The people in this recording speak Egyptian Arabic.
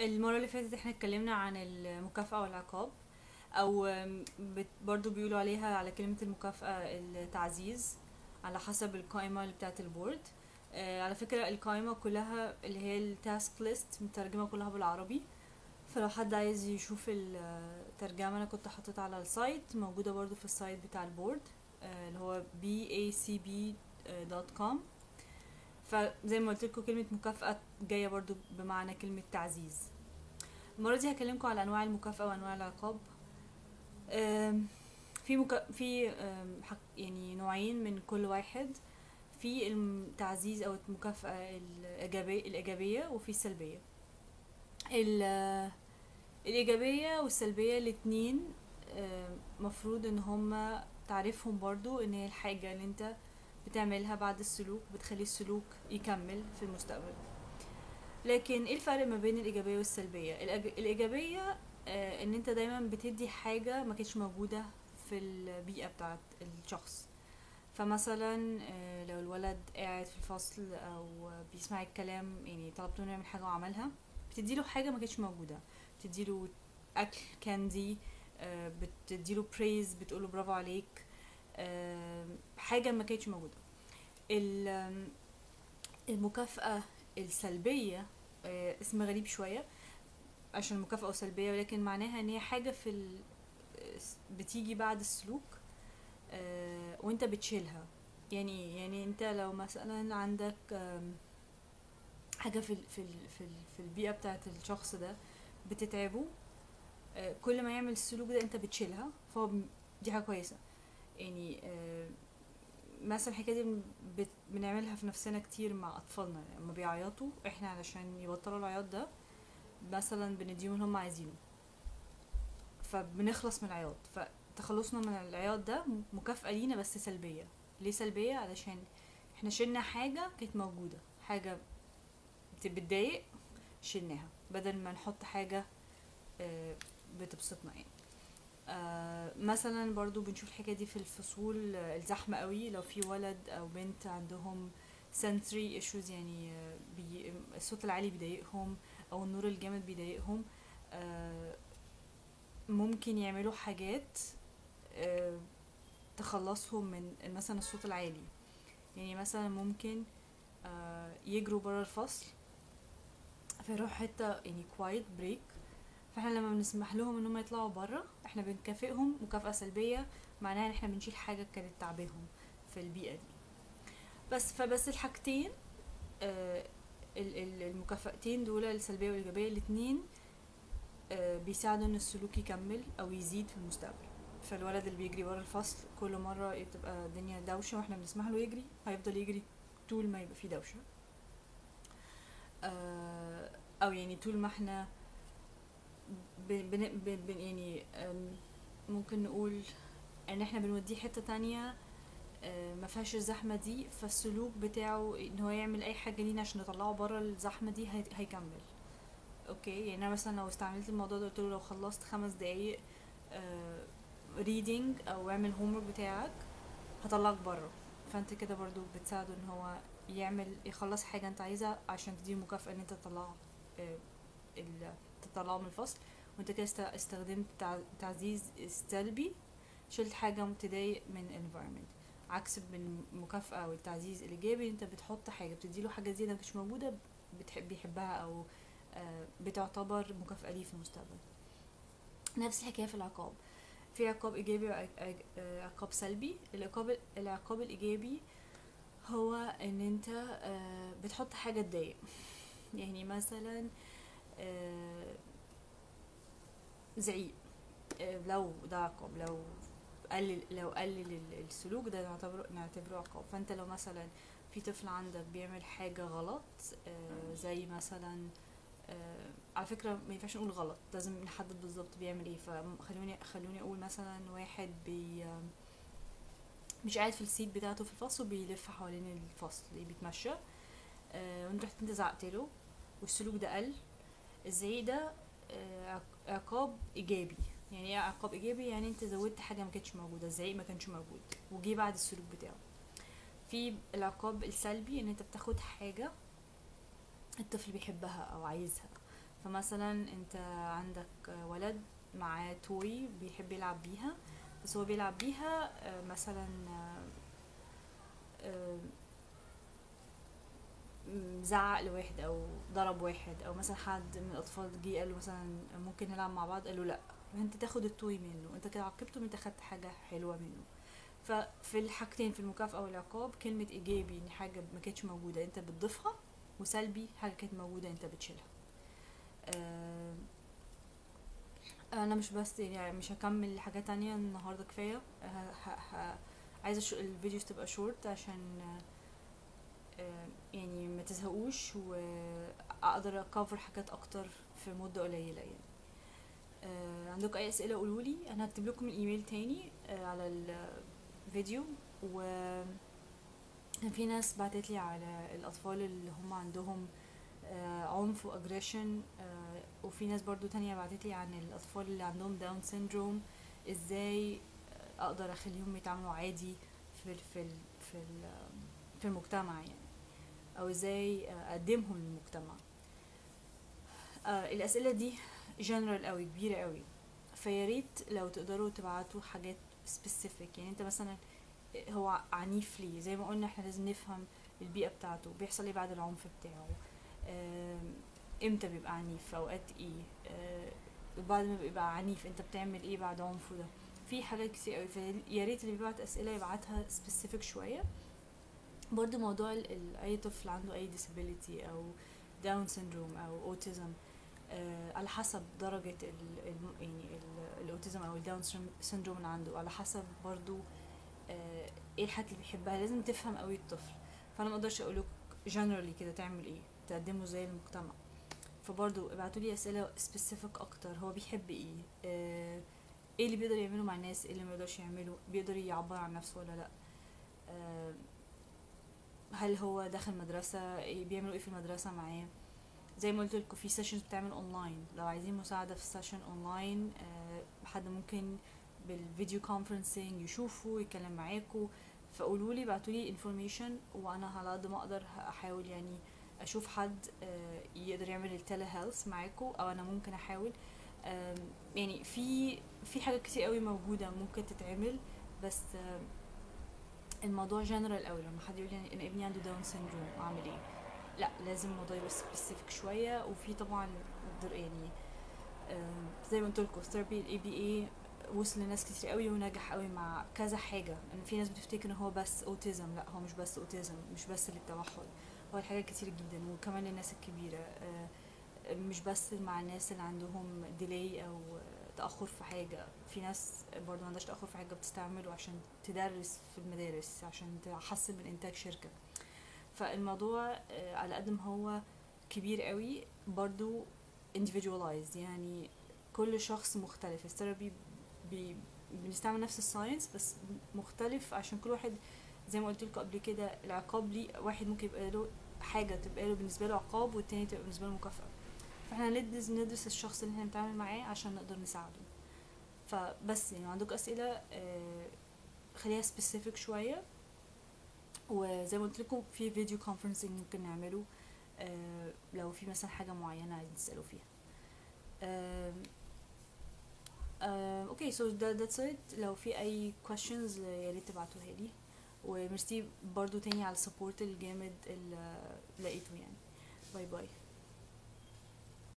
المرة اللي فاتت احنا اتكلمنا عن المكافأة والعقاب او آم، بت- برضو بيقولوا عليها على كلمة المكافأة التعزيز على حسب القائمة اللي بتاعت البورد آه، على فكرة القائمة كلها اللي هي التاسك ليست مترجمة كلها بالعربي فلو حد عايز يشوف الترجمة انا كنت حطيتها على السايت موجودة برضو في السايت بتاع البورد آه، اللي هو bacb.com فزي ما قلت لكم كلمة مكافأة جاية برضو بمعنى كلمة تعزيز المرة دي هكلمكم على أنواع المكافأة وأنواع العقاب أم، في مكا... في أم، حق... يعني نوعين من كل واحد في التعزيز أو المكافأة الإيجابية الإيجابية وفي السلبية ال- الإيجابية والسلبية الاتنين أم، مفروض إن هما تعرفهم برضو إن هي الحاجة اللي انت بتعملها بعد السلوك بتخلي السلوك يكمل في المستقبل لكن ايه الفرق ما بين الايجابيه والسلبيه الإيج- الايجابيه آه ان انت دايما بتدي حاجه ما كانتش موجوده في البيئه بتاعت الشخص فمثلا آه لو الولد قاعد في الفصل او بيسمع الكلام يعني طلبت منه يعمل حاجه وعملها بتديله حاجه ما كانتش موجوده بتديله اكل كاندي آه بتديله بريز بتقوله برافو عليك آه حاجه ما كانتش موجوده ال- آم، المكافأة السلبية آه، اسم غريب شوية عشان المكافأة سلبية ولكن معناها ان هي حاجة في ال... بتيجي بعد السلوك آه، وانت بتشيلها يعني إيه؟ يعني انت لو مثلا عندك آم، حاجة في ال... في ال... في, ال... في البيئة بتاعت الشخص ده بتتعبه آه، كل ما يعمل السلوك ده انت بتشيلها فهو ب- دي حاجة كويسة يعني آه، مثلا الحكايه دي بن- بت- بنعملها في نفسنا كتير مع اطفالنا لما بيعيطوا احنا علشان يبطلوا العياط ده مثلا بنديهم اللي هم عايزينه فبنخلص من العياط فتخلصنا من العياط ده مكافأة لينا بس سلبية ليه سلبية علشان احنا شلنا حاجة كانت موجودة حاجة بت- بتضايق شلناها بدل ما نحط حاجة آه، بتبسطنا يعني آه، مثلا برضو بنشوف الحكاية دي في الفصول آه، الزحمة قوي لو في ولد أو بنت عندهم sensory issues يعني آه، بي الصوت العالي بيضايقهم أو النور الجامد بيضايقهم آه، ممكن يعملوا حاجات آه، تخلصهم من مثلا الصوت العالي يعني مثلا ممكن آه، يجروا برا الفصل فيروحوا حتة يعني quiet break فاحنا لما بنسمح لهم ان هم يطلعوا بره احنا بنكافئهم مكافأة سلبية معناها ان احنا بنشيل حاجة كانت تعبهم في البيئة دي بس فبس الحاجتين آه ال- ال- المكافأتين دول السلبية والإيجابية الاتنين آه بيساعدوا ان السلوك يكمل او يزيد في المستقبل فالولد اللي بيجري ورا الفصل كل مرة بتبقى الدنيا دوشة واحنا بنسمح له يجري هيفضل يجري طول ما يبقى فيه دوشة آه او يعني طول ما احنا بن بن بن بن- يعني أم، ممكن نقول ان احنا بنوديه حتة تانية أه، ما فيهاش الزحمة دي فالسلوك بتاعه ان هو يعمل اي حاجة لينا عشان نطلعه بره الزحمة دي هي- هيكمل اوكي يعني انا مثلا لو استعملت الموضوع ده قلت له لو خلصت خمس دقايق ريدنج او اعمل هومورك بتاعك هطلعك بره فانت كده برضو بتساعده ان هو يعمل يخلص حاجة انت عايزها عشان تديه مكافأة ان انت تطلعه أه، ال- تطلعه من الفصل وانت كده است- استخدمت تع- تعزيز سلبي شلت حاجة تضايق من environment عكس بالمكافأة والتعزيز الإيجابي انت بتحط حاجة بتديله حاجة زيادة مش موجودة بتحب بيحبها أو آه، بتعتبر مكافأة ليه في المستقبل نفس الحكاية في العقاب في عقاب إيجابي وعقاب سلبي العقاب العقاب الإيجابي هو إن انت آه، بتحط حاجة تضايق يعني مثلا آه، زعيق آه، لو ده عقاب لو قلل لو قلل ال- السلوك ده نعتبره نعتبره عقاب فانت لو مثلا في طفل عندك بيعمل حاجة غلط آه، زي مثلا آه، على فكرة ما ينفعش نقول غلط لازم نحدد بالظبط بيعمل ايه فخلوني خلوني اقول مثلا واحد بي آه، مش قاعد في السيت بتاعته في الفصل وبيلف حوالين الفصل بيتمشى آه، وانت رحت انت زعقت له والسلوك ده قل الزعيق ده آه، عق- عقاب ايجابي يعني ايه عقاب ايجابي يعني انت زودت حاجه ما كانتش موجوده الزعيق ما كانش موجود وجي بعد السلوك بتاعه في العقاب السلبي ان انت بتاخد حاجه الطفل بيحبها او عايزها فمثلا انت عندك ولد معاه توي بيحب يلعب بيها بس هو بيلعب بيها آه، مثلا آه، آه، م- زعق لواحد او ضرب واحد او مثلا حد من الاطفال جه قال له مثلا ممكن نلعب مع بعض قال له لا انت تاخد التوي منه انت كده عاقبته انت خدت حاجه حلوه منه ففي الحاجتين في المكافأة والعقاب كلمة إيجابي إن حاجة ما كانتش موجودة أنت بتضيفها وسلبي حاجة كانت موجودة أنت بتشيلها آه، أنا مش بس يعني مش هكمل حاجة تانية النهاردة كفاية ه- ه- ه- عايزة الش- الفيديوز تبقى شورت عشان آه، آه، يعني ما تزهقوش وأقدر أكفر حاجات أكتر في مدة قليلة يعني آه، عندكم أي أسئلة قولولي أنا هكتب لكم الإيميل تاني آه، على الفيديو و كان في ناس بعتت لي على الأطفال اللي هم عندهم آه، عنف واجريشن وفي ناس برضو تانية بعتت لي عن الأطفال اللي عندهم داون سيندروم ازاي آه، أقدر أخليهم يتعاملوا عادي في ال في ال في ال في المجتمع يعني أو ازاي آه، أقدمهم للمجتمع آه، الأسئلة دي جنرال قوي كبيرة قوي فياريت لو تقدروا تبعتوا حاجات سبيسيفيك يعني انت مثلا هو عنيف ليه زي ما قلنا احنا لازم نفهم البيئة بتاعته بيحصل ايه بعد العنف بتاعه آم، امتى بيبقى عنيف في اوقات ايه آه، بعد ما بيبقى عنيف انت بتعمل ايه بعد عنفه ده في حاجات كتير قوي فيا ريت اللي بيبعت اسئله يبعتها سبيسيفيك شويه برضو موضوع ال- ال- اي طفل عنده اي disability او داون سيندروم او اوتيزم آه على حسب درجة ال ال يعني ال- الاوتيزم او الداون سيندروم اللي عنده على حسب برضو آه ايه الحاجات اللي بيحبها لازم تفهم قوي الطفل فانا ما اقدرش اقولك جنرالي كده تعمل ايه تقدمه زي المجتمع فبرضو ابعتوا لي اسئله سبيسيفيك اكتر هو بيحب ايه آه ايه اللي بيقدر يعمله مع الناس ايه اللي ما يقدرش يعمله بيقدر يعبر عن نفسه ولا لا آه هل هو داخل مدرسه إيه بيعملوا ايه في المدرسه معاه زي ما قلت لكم في سيشنز بتعمل اونلاين لو عايزين مساعده في سيشن اونلاين آه حد ممكن بالفيديو كونفرنسينج يشوفوا يتكلم معاكوا فقولوا لي بعتوا لي انفورميشن وانا على قد ما اقدر احاول يعني اشوف حد آه، يقدر يعمل التيلي هيلث معاكوا او انا ممكن احاول آم، يعني في في حاجات كتير قوي موجوده ممكن تتعمل بس آم، الموضوع جنرال قوي لما حد يقول لي ان ابني عنده داون سيندروم اعمل ايه لا لازم الموضوع يبقى سبيسيفيك شويه وفي طبعا در- يعني آم، زي ما قلت لكم ثيرابي الاي بي اي وصل لناس كتير قوي ونجح قوي مع كذا حاجه ان في ناس بتفتكر ان هو بس اوتيزم لا هو مش بس اوتيزم مش بس للتوحد هو الحاجات كتير جدا وكمان للناس الكبيره آه، مش بس مع الناس اللي عندهم ديلي او تاخر في حاجه في ناس برضه ما عندهاش تاخر في حاجه بتستعمله عشان تدرس في المدارس عشان تحسن من انتاج شركه فالموضوع آه، على قد ما هو كبير قوي برضو individualized يعني كل شخص مختلف الثيرابي بي بنستعمل نفس الساينس بس مختلف عشان كل واحد زي ما قلت لكم قبل كده العقاب ليه واحد ممكن يبقى له حاجه تبقى له بالنسبه له عقاب والتاني تبقى بالنسبه له مكافاه فاحنا ندرس ندرس الشخص اللي احنا بنتعامل معاه عشان نقدر نساعده فبس يعني لو عندكم اسئله آه، خليها سبيسيفيك شويه وزي ما قلت لكم في فيديو كونفرنسنج ممكن نعمله آه، لو في مثلا حاجه معينه عايزين تسالوا فيها آم، آم، اوكي سو ذاتس ات لو في اي questions يا ريت تبعتوها لي وميرسي برضو تاني على السبورت الجامد اللي لقيته يعني باي باي